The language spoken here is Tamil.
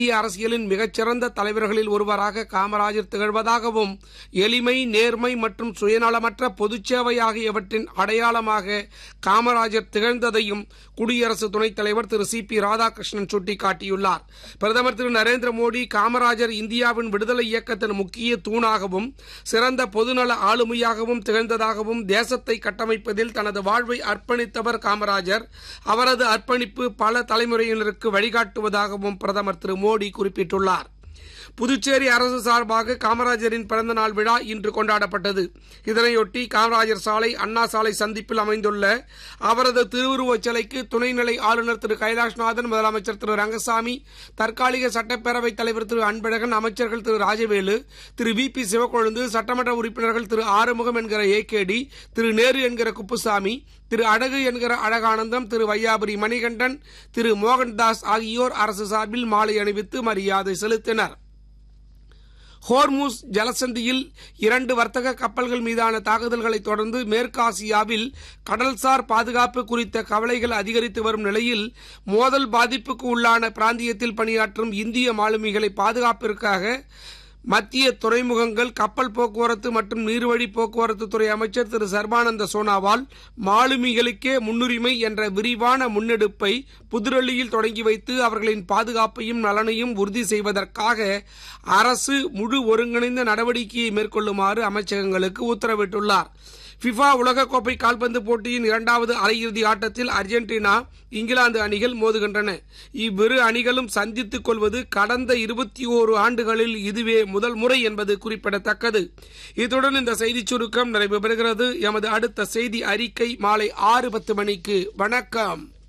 இந்திய அரசியலின் மிகச்சிறந்த தலைவர்களில் ஒருவராக காமராஜர் திகழ்வதாகவும் எளிமை நேர்மை மற்றும் சுயநலமற்ற பொதுச்சேவை ஆகியவற்றின் அடையாளமாக காமராஜர் திகழ்ந்ததையும் குடியரசு துணைத் தலைவர் திரு சி பி ராதாகிருஷ்ணன் சுட்டிக்காட்டியுள்ளார் பிரதமர் திரு நரேந்திர மோடி காமராஜர் இந்தியாவின் விடுதலை இயக்கத்தின் முக்கிய தூணாகவும் சிறந்த பொதுநல ஆளுமையாகவும் திகழ்ந்ததாகவும் தேசத்தை கட்டமைப்பதில் தனது வாழ்வை அர்ப்பணித்தவர் காமராஜர் அவரது அர்ப்பணிப்பு பல தலைமுறையினருக்கு வழிகாட்டுவதாகவும் பிரதமர் திரு மோடி குறிப்பிட்டுள்ளார் புதுச்சேரி அரசு சார்பாக காமராஜரின் பிறந்த நாள் விழா இன்று கொண்டாடப்பட்டது இதனையொட்டி காமராஜர் சாலை அண்ணா சாலை சந்திப்பில் அமைந்துள்ள அவரது திருவுருவச் சிலைக்கு துணைநிலை ஆளுநர் திரு கைலாஷ்நாதன் முதலமைச்சர் திரு ரங்கசாமி தற்காலிக சட்டப்பேரவைத் தலைவர் திரு அன்பழகன் அமைச்சர்கள் திரு ராஜவேலு திரு வி பி சிவக்கொழுந்து சட்டமன்ற உறுப்பினர்கள் திரு ஆறுமுகம் என்கிற ஏ கே டி திரு நேரு என்கிற குப்புசாமி திரு அழகு என்கிற அழகானந்தம் திரு வையாபுரி மணிகண்டன் திரு மோகன்தாஸ் ஆகியோர் அரசு சார்பில் மாலை அணிவித்து மரியாதை செலுத்தினர் ஹோர்மூஸ் ஜலசந்தியில் இரண்டு வர்த்தக கப்பல்கள் மீதான தாக்குதல்களை தொடர்ந்து மேற்காசியாவில் கடல்சார் பாதுகாப்பு குறித்த கவலைகள் அதிகரித்து வரும் நிலையில் மோதல் பாதிப்புக்கு உள்ளான பிராந்தியத்தில் பணியாற்றும் இந்திய மாலுமிகளை பாதுகாப்பிற்காக மத்திய துறைமுகங்கள் கப்பல் போக்குவரத்து மற்றும் நீர்வழி போக்குவரத்து துறை அமைச்சர் திரு சர்பானந்த சோனாவால் மாலுமிகளுக்கே முன்னுரிமை என்ற விரிவான முன்னெடுப்பை புதுடெல்லியில் தொடங்கி வைத்து அவர்களின் பாதுகாப்பையும் நலனையும் உறுதி செய்வதற்காக அரசு முழு ஒருங்கிணைந்த நடவடிக்கையை மேற்கொள்ளுமாறு அமைச்சகங்களுக்கு உத்தரவிட்டுள்ளார் ஃபிஃபா உலகக்கோப்பை கால்பந்து போட்டியின் இரண்டாவது அரையிறுதி ஆட்டத்தில் அர்ஜென்டினா இங்கிலாந்து அணிகள் மோதுகின்றன இவ்விரு அணிகளும் சந்தித்துக் கொள்வது கடந்த இருபத்தி ஓரு ஆண்டுகளில் இதுவே முதல் முறை என்பது குறிப்பிடத்தக்கது இத்துடன் இந்த செய்திச் சுருக்கம் நிறைவு பெறுகிறது எமது அடுத்த செய்தி அறிக்கை மாலை ஆறு பத்து மணிக்கு வணக்கம்